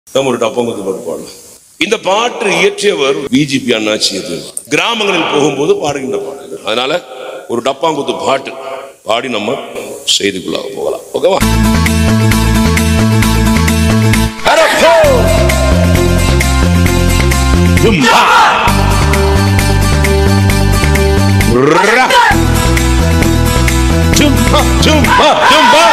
நம்ம ஒரு டப்பங்குத்து பாட்டு பாடலாம் இந்த பாட்டு இயற்றியவர் பிஜிபி அண்ணாச்சி இது கிராமங்களில் போகும்போது பாடுகின்ற பாட்டு அதனால ஒரு டப்பாங்குத்து பாட்டு பாடி நம்ம செய்திக்குள்ளாக போகலாம் ஓகேவா Jumpa. Ra. Jumpa, jumpa, jumpa.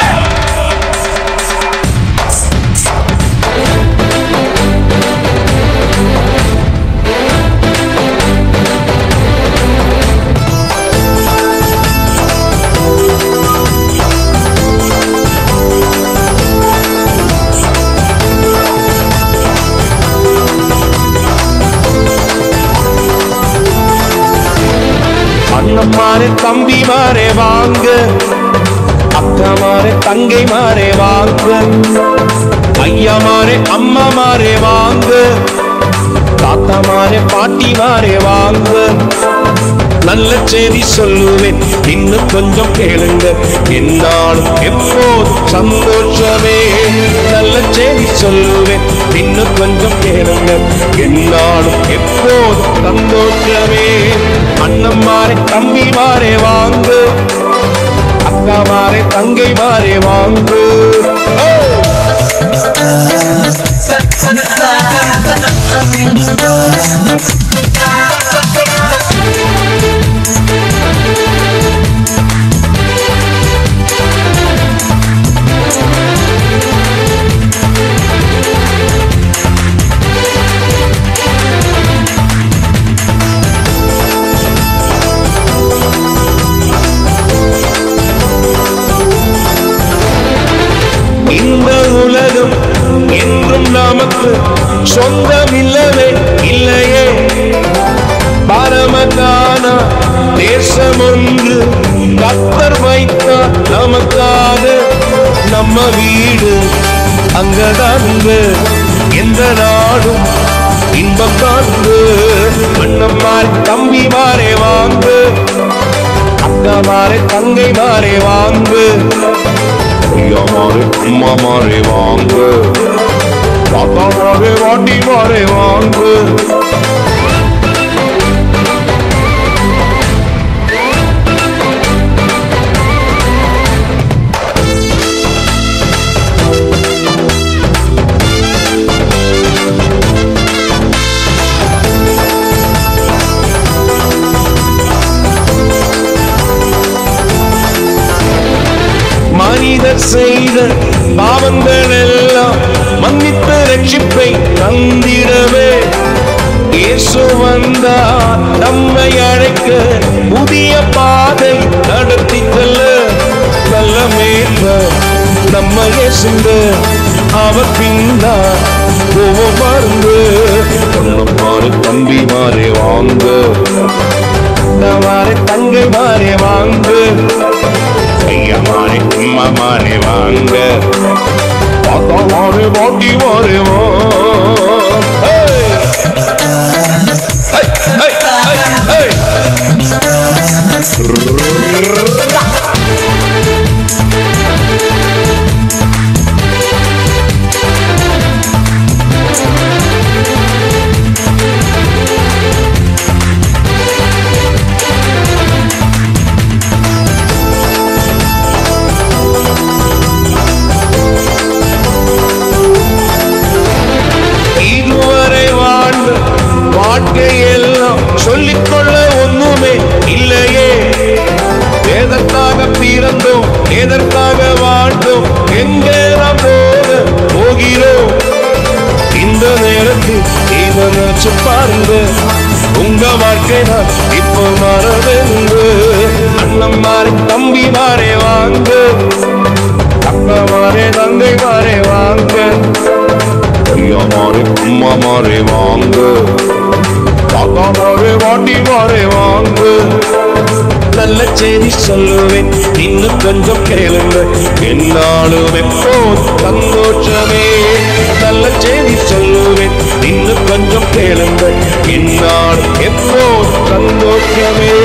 அண்ணன்மாரே தம்பிமாரே வாங்க அக்காமாரே தங்கைமாரே வாங்க ஐயாமாரே அம்மாமாரே வாங்க தாத்தாமாரே பாட்டிமாரே வாங்க நல்ல செய்தி சொல்லுவேன் இன்னும் கொஞ்சம் கேளுங்க என்னாலும் எப்போதும் சந்தோஷமே நல்ல செய்தி சொல்லுவேன் இன்னும் கொஞ்சம் கேளுங்க என்னாலும் எப்போதும் சந்தோஷமே அண்ணன்மாரே தம்பிமாரே வாங்க அக்காமாரே தங்கைமாரே வாங்க இந்த உலகம் என்றும் நமக்கு சொந்தமில்லவே இல்லையே பரமதான தேசம் ஒன்று கத்தர் வைத்தார் நமக்காக நம்ம வீடு அங்கதான் உண்டு. எந்த நாடும் இன்பம் காண்பு அண்ணம்மார் தம்பி மாறே வாங்கு அக்கா மாறே தங்கை மாறே வாங்கு ஐயா மாறே அம்மா மாறே வாங்கு தாத்தா மாறே வாட்டி மாறே வாங்கு மனிதர் செய்த பாவங்கள் எல்லாம் மன்னித்து ரட்சிப்பை தந்திடவே இயேசு வந்தார் நம்மை அழைக்க புதிய பாதை நடத்தி செல்ல நல்ல மேற்ப நம்ம இயேசுங்க அவர் பின்னார் போவோம் மருந்து மாறு தம்பி மாறே வாங்க மாறே தங்கை மாறே வாங்க ஐயா மாறே அம்மா மாறே வாங்க தாத்தா மாறே பாட்டி மாறே வா Hey! Hey, hey, hey, hey! இதுவரை வாழ்ந்த வாழ்க்கையெல்லாம் சொல்லிக்கொள்ள ஒண்ணுமே இல்லையே எதற்காக பிறந்தோம் எதற்காக வாழ்ந்தோம் எங்கே நாம் போக போகிறோம் இந்த நேரத்தில் இதை நினைச்சு பாருங்க உங்க வாழ்க்கை நான் இப்போ மறந்து அண்ணன் மாறே தம்பி மாறே வாங்க அக்கா மாறே தங்கை மாறே வாங்க ஐயா மாறே அம்மா மாறே வாங்க தாத்தா மாறே வாட்டி மாறே வாங்க நல்ல செய்தி சொல்லுவேன் இன்னும் கொஞ்சம் கேளுங்க என்னாலும் எப்போது சந்தோஷமே நல்ல செய்தி சொல்லுவேன் இன்னும் கொஞ்சம் கேளுங்க என்னாலும் எப்போது சந்தோஷமே